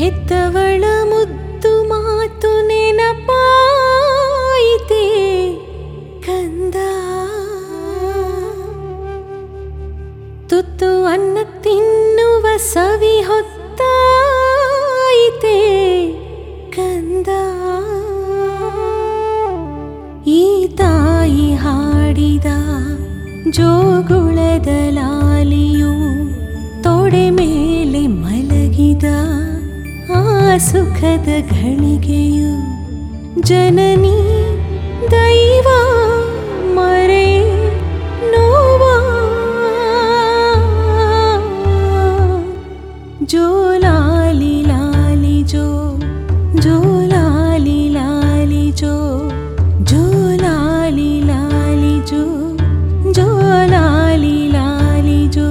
ಹೆತ್ತವಳ ಮುದ್ದು ಮಾತು ನೆನಪಾಯಿತೆ ಕಂದ ತುತ್ತು ಅನ್ನ ತಿನ್ನುವ ಸವಿ ಹೊತ್ತಾಯಿತೆ ಕಂದ ಈ ತಾಯಿ ಹಾಡಿದ ಜೋಗುಳದ ಲಾಲಿಯು ತೊಡೆ ಮೇಲೆ ಮಲಗಿದ ಆ ಸುಖದ ಘಳಿಗೆಯು ಜನನಿ ದೈವ ಮರೆ ನೋವಾ ಜೋ ಲಾಲಿ ಲಾಲಿ ಜೋ ಜೋ ಲಾಲಿ ಲಾಲಿ ಜೋ ಜೋ ಲಾಲಿ ಲಾಲಿ ಜೋ ಜೋ ಲಾಲಿ ಲಾಲಿ ಜೋ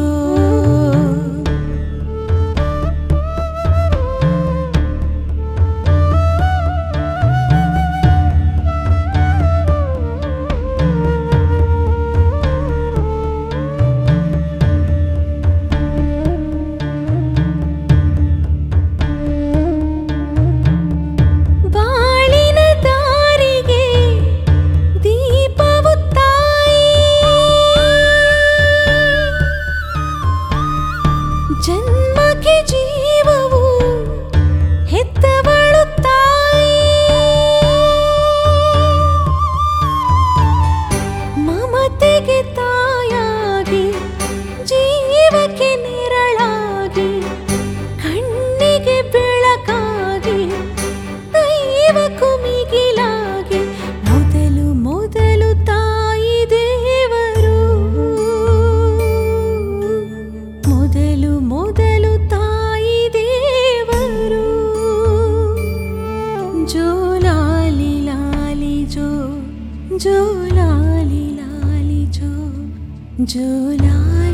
ಬಾಳಿನ ದಾರಿಗೆ ದೀಪವು ತಾಯಿ ಜನ್ಮಕ್ಕೆ ಜೀವವು ಹೆತ್ತವಳು ತಾಯಿ ಮಮತೆಗೆ ತಾಯಾಗಿ ಜೀವಕ್ಕೆ ನೆರಳಾಗಿ ಕಣ್ಣಿಗೆ ಬೆಳಕಾಗಿ ದೈವಕ್ಕೂ ಮಿಗಿಲಾಗಿ ಮೊದಲು ಮೊದಲು ತಾಯಿ ದೇವರು ಮೊದಲು ಮೊದಲು ತಾಯಿ ದೇವರು ಜೋ ಲಾಲಿ ಲಾಲಿ ಜೋ ಜೋ ಲಾಲಿ ಲಾಲಿ ಜೋ ಜೋ ಲಾಲಿ